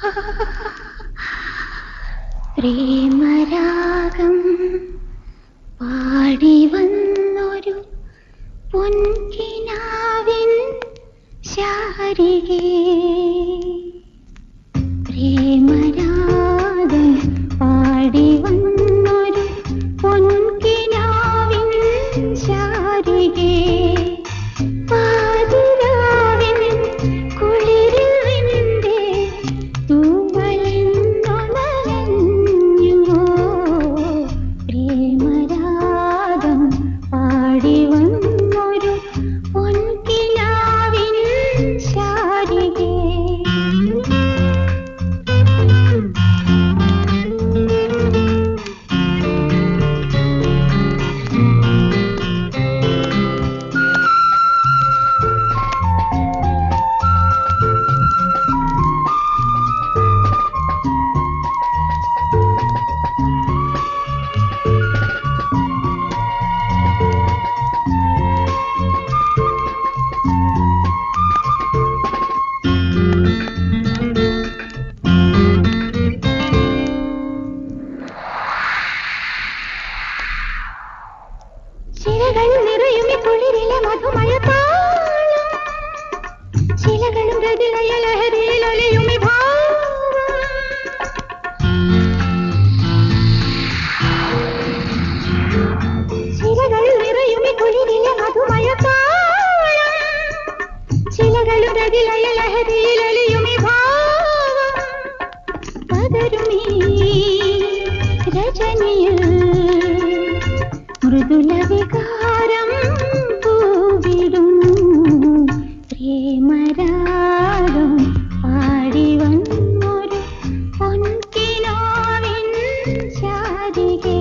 പ്രേമരാഗം പാടി വന്നൊരു പൊൻകിനാവിൻ ശാരികേ പ്രേമരാഗം പാടി വന്നൊരു പൊൻകിനാവിൻ ശാരികേ പാതിരാവിൻ കുളിരിൽ നിന്റെ തൂവലിന്നു നനഞ്ഞുവോ? പ്രേമരാഗം പാടി വന്നൊരു പൊൻകിനാവിൻ ശാരികേ ശിലകൾ നിറയുമി കുളിരിലെ മധുമയത്താളം ശിലകളും രതിലയ ലഹരിയിൽ ഒലിയുമി ഭാവം ശിലകൾ നിറയുമി കുളിരിലെ മധുമയത്താളം ശിലകളും രതിലയ ലഹരിയിൽ ഒലിയുമി ഭാവം പതരുമീ രജനിയിൽ മൃദുല വികാരം പൂവിടും പ്രേമരാഗം പാടി വന്നൊരു പൊൻകിനാവിൻ ശാരികേ